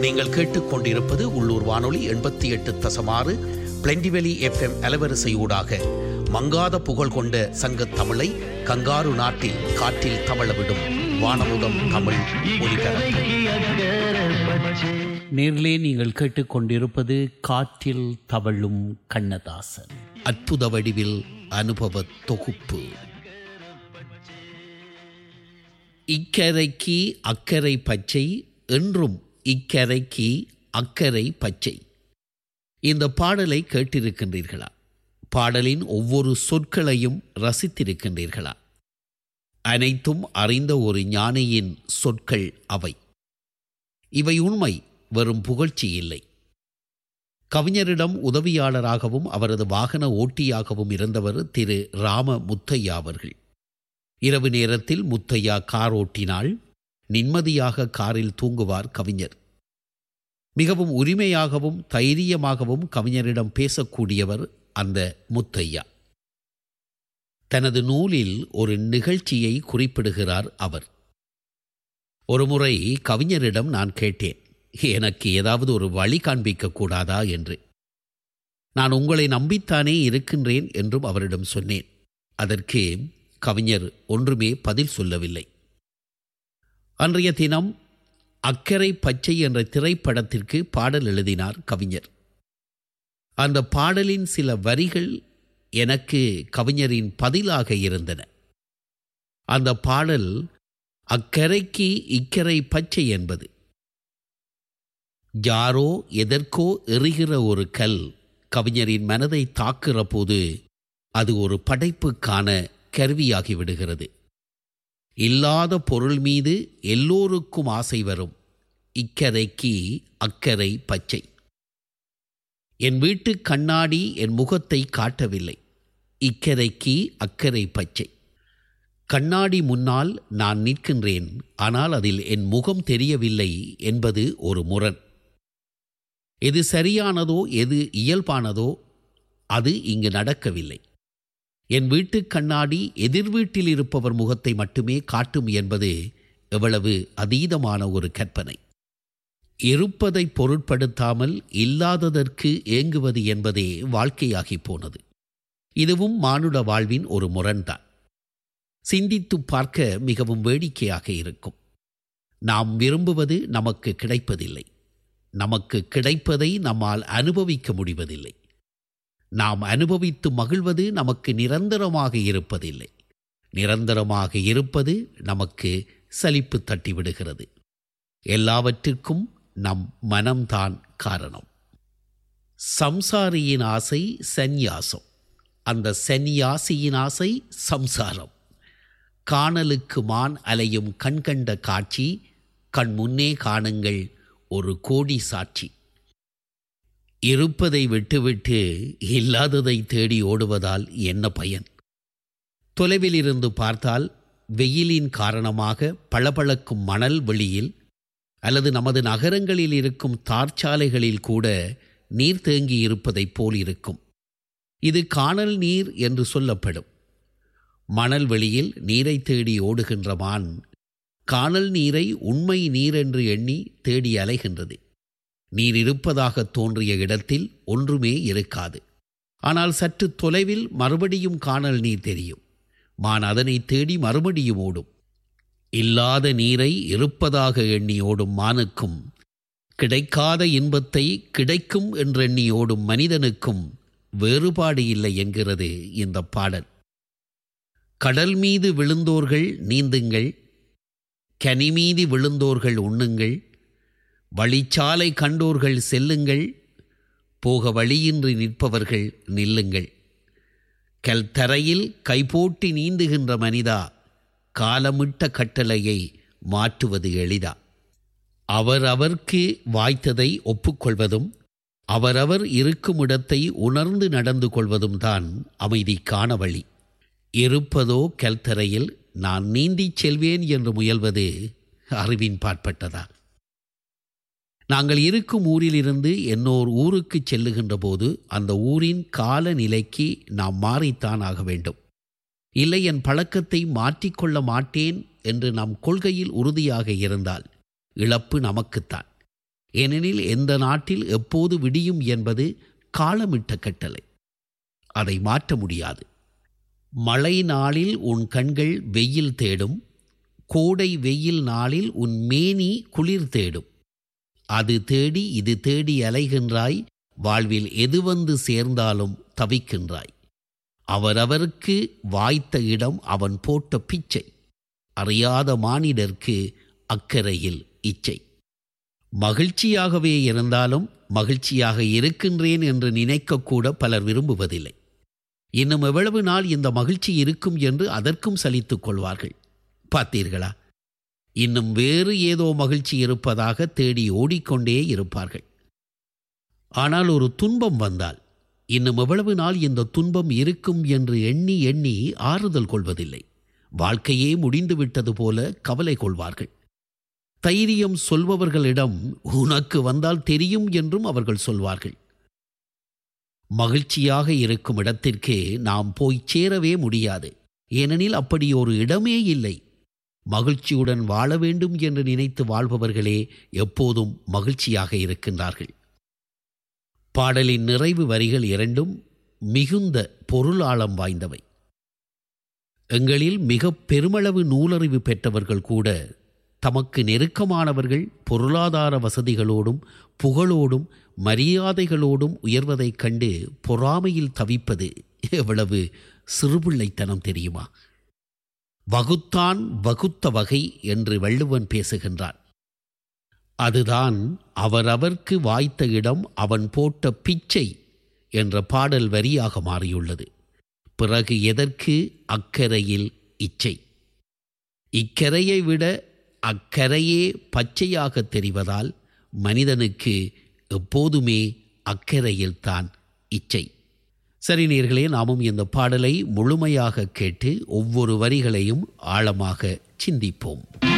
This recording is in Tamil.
நீங்கள் கேட்டுக்கொண்டிருப்பது உள்ளூர் வானொலி எண்பத்தி எட்டு தசமாறு பிளெண்டிவெளி எஃப்எம் அலவரிசையூடாக மங்காத புகழ் கொண்ட சங்கத் தமிழை கங்காரு நாட்டில் காற்றில் தவளவிடும் வானமுதம் தமிழ் ஒலிபரப்பு நேரிலே நீங்கள் கேட்டுக்கொண்டிருப்பது காற்றில் தவழும் கண்ணதாசன் அற்புத வடிவில் அனுபவ தொகுப்பு இக்கரைக்கு அக்கறை பச்சை என்றும் இக்கரைக்கு அக்கறை பச்சை இந்த பாடலை கேட்டிருக்கின்றீர்களா பாடலின் ஒவ்வொரு சொற்களையும் ரசித்திருக்கின்றீர்களா அனைத்தும் அறிந்த ஒரு ஞானியின் சொற்கள் அவை இவை உண்மை வெறும் புகழ்ச்சி இல்லை கவிஞரிடம் உதவியாளராகவும் அவரது வாகன ஓட்டியாகவும் இருந்தவர் திரு ராம முத்தையா அவர்கள் இரவு நேரத்தில் முத்தையா கார் ஓட்டினால் நிம்மதியாக காரில் தூங்குவார் கவிஞர் மிகவும் உரிமையாகவும் தைரியமாகவும் கவிஞரிடம் பேசக்கூடியவர் அந்த முத்தையா தனது நூலில் ஒரு நிகழ்ச்சியை குறிப்பிடுகிறார் அவர் ஒருமுறை கவிஞரிடம் நான் கேட்டேன் எனக்கு ஏதாவது ஒரு வழி காண்பிக்க கூடாதா என்று நான் உங்களை நம்பித்தானே இருக்கின்றேன் என்றும் அவரிடம் சொன்னேன் அதற்கு கவிஞர் ஒன்றுமே பதில் சொல்லவில்லை அன்றைய தினம் அக்கறை பச்சை என்ற திரைப்படத்திற்கு பாடல் எழுதினார் கவிஞர் அந்த பாடலின் சில வரிகள் எனக்கு கவிஞரின் பதிலாக இருந்தன அந்த பாடல் அக்கரைக்கு இக்கரை பச்சை என்பது யாரோ எதற்கோ எறிகிற ஒரு கல் கவிஞரின் மனதை தாக்குற போது அது ஒரு படைப்புக்கான கருவியாகி விடுகிறது இல்லாத பொருள் மீது எல்லோருக்கும் ஆசை வரும் இக்கரைக்கு அக்கறை பச்சை என் வீட்டு கண்ணாடி என் முகத்தை காட்டவில்லை இக்கரைக்கு அக்கறை பச்சை கண்ணாடி முன்னால் நான் நிற்கின்றேன் ஆனால் அதில் என் முகம் தெரியவில்லை என்பது ஒரு முரண் எது சரியானதோ எது இயல்பானதோ அது இங்கு நடக்கவில்லை என் வீட்டு கண்ணாடி எதிர் வீட்டில் இருப்பவர் முகத்தை மட்டுமே காட்டும் என்பது எவ்வளவு அதீதமான ஒரு கற்பனை இருப்பதை பொருட்படுத்தாமல் இல்லாததற்கு ஏங்குவது என்பதே வாழ்க்கையாகி போனது இதுவும் மானுட வாழ்வின் ஒரு முரண்தான் சிந்தித்து பார்க்க மிகவும் வேடிக்கையாக இருக்கும் நாம் விரும்புவது நமக்கு கிடைப்பதில்லை நமக்கு கிடைப்பதை நம்மால் அனுபவிக்க முடிவதில்லை நாம் அனுபவித்து மகிழ்வது நமக்கு நிரந்தரமாக இருப்பதில்லை நிரந்தரமாக இருப்பது நமக்கு சலிப்பு தட்டிவிடுகிறது எல்லாவற்றிற்கும் நம் மனம்தான் காரணம் சம்சாரியின் ஆசை சந்நியாசம் அந்த சந்நியாசியின் ஆசை சம்சாரம் காணலுக்கு மான் அலையும் கண்கண்ட காட்சி கண் முன்னே காணுங்கள் ஒரு கோடி சாட்சி இருப்பதை விட்டுவிட்டு இல்லாததை தேடி ஓடுவதால் என்ன பயன் தொலைவில் இருந்து பார்த்தால் வெயிலின் காரணமாக பளபளக்கும் மணல் வெளியில் அல்லது நமது நகரங்களில் இருக்கும் தார்ச்சாலைகளில் கூட நீர் தேங்கி இருப்பதைப் போல் இருக்கும் இது காணல் நீர் என்று சொல்லப்படும் மணல் வெளியில் நீரை தேடி ஓடுகின்ற மான் காணல் நீரை உண்மை நீர் என்று எண்ணி தேடி அலைகின்றது நீர் இருப்பதாக தோன்றிய இடத்தில் ஒன்றுமே இருக்காது ஆனால் சற்று தொலைவில் மறுபடியும் காணல் நீர் தெரியும் மான் அதனை தேடி மறுபடியும் ஓடும் இல்லாத நீரை இருப்பதாக எண்ணி ஓடும் மானுக்கும் கிடைக்காத இன்பத்தை கிடைக்கும் என்றெண்ணி ஓடும் மனிதனுக்கும் வேறுபாடு இல்லை என்கிறது இந்த பாடல் கடல் மீது விழுந்தோர்கள் நீந்துங்கள் கனி மீது விழுந்தோர்கள் உண்ணுங்கள் வழிச்சாலை கண்டோர்கள் செல்லுங்கள் போக வழியின்றி நிற்பவர்கள் நில்லுங்கள் கல் தரையில் கைபோட்டி நீந்துகின்ற மனிதா காலமிட்ட கட்டளையை மாற்றுவது எளிதா அவரவர்க்கு வாய்த்ததை ஒப்புக்கொள்வதும் அவரவர் இருக்கும் இடத்தை உணர்ந்து நடந்து கொள்வதும் தான் அமைதிக்கான வழி இருப்பதோ கல்தரையில் நான் நீந்திச் செல்வேன் என்று முயல்வது அறிவின் பாற்பட்டதா நாங்கள் இருக்கும் ஊரிலிருந்து என்னோர் ஊருக்கு செல்லுகின்ற போது அந்த ஊரின் காலநிலைக்கு நாம் மாறித்தான் ஆக வேண்டும் இல்லை என் பழக்கத்தை மாற்றிக்கொள்ள மாட்டேன் என்று நம் கொள்கையில் உறுதியாக இருந்தால் இழப்பு நமக்குத்தான் ஏனெனில் எந்த நாட்டில் எப்போது விடியும் என்பது காலமிட்ட கட்டளை அதை மாற்ற முடியாது மழை நாளில் உன் கண்கள் வெயில் தேடும் கோடை வெயில் நாளில் உன் மேனி குளிர் தேடும் அது தேடி இது தேடி அலைகின்றாய் வாழ்வில் எது வந்து சேர்ந்தாலும் தவிக்கின்றாய் அவரவருக்கு வாய்த்த இடம் அவன் போட்ட பிச்சை அறியாத மானிடர்க்கு அக்கறையில் இச்சை மகிழ்ச்சியாகவே இருந்தாலும் மகிழ்ச்சியாக இருக்கின்றேன் என்று நினைக்கக்கூட பலர் விரும்புவதில்லை இன்னும் எவ்வளவு நாள் இந்த மகிழ்ச்சி இருக்கும் என்று அதற்கும் சலித்துக் கொள்வார்கள் பார்த்தீர்களா இன்னும் வேறு ஏதோ மகிழ்ச்சி இருப்பதாக தேடி ஓடிக்கொண்டே இருப்பார்கள் ஆனால் ஒரு துன்பம் வந்தால் இன்னும் எவ்வளவு நாள் இந்த துன்பம் இருக்கும் என்று எண்ணி எண்ணி ஆறுதல் கொள்வதில்லை வாழ்க்கையே முடிந்துவிட்டது போல கவலை கொள்வார்கள் தைரியம் சொல்பவர்களிடம் உனக்கு வந்தால் தெரியும் என்றும் அவர்கள் சொல்வார்கள் மகிழ்ச்சியாக இருக்கும் இடத்திற்கு நாம் போய் சேரவே முடியாது ஏனெனில் அப்படி ஒரு இடமே இல்லை மகிழ்ச்சியுடன் வாழ வேண்டும் என்று நினைத்து வாழ்பவர்களே எப்போதும் மகிழ்ச்சியாக இருக்கின்றார்கள் பாடலின் நிறைவு வரிகள் இரண்டும் மிகுந்த பொருளாளம் வாய்ந்தவை எங்களில் மிக பெருமளவு நூலறிவு பெற்றவர்கள் கூட தமக்கு நெருக்கமானவர்கள் பொருளாதார வசதிகளோடும் புகழோடும் மரியாதைகளோடும் உயர்வதைக் கண்டு பொறாமையில் தவிப்பது எவ்வளவு சிறுபிள்ளைத்தனம் தெரியுமா வகுத்தான் வகுத்த வகை என்று வள்ளுவன் பேசுகின்றான் அதுதான் அவரவர்க்கு வாய்த்த இடம் அவன் போட்ட பிச்சை என்ற பாடல் வரியாக மாறியுள்ளது பிறகு எதற்கு அக்கரையில் இச்சை இக்கரையை விட அக்கரையே பச்சையாக தெரிவதால் மனிதனுக்கு எப்போதுமே அக்கறையில்தான் இச்சை சரி நேர்களே நாமும் இந்த பாடலை முழுமையாக கேட்டு ஒவ்வொரு வரிகளையும் ஆழமாக சிந்திப்போம்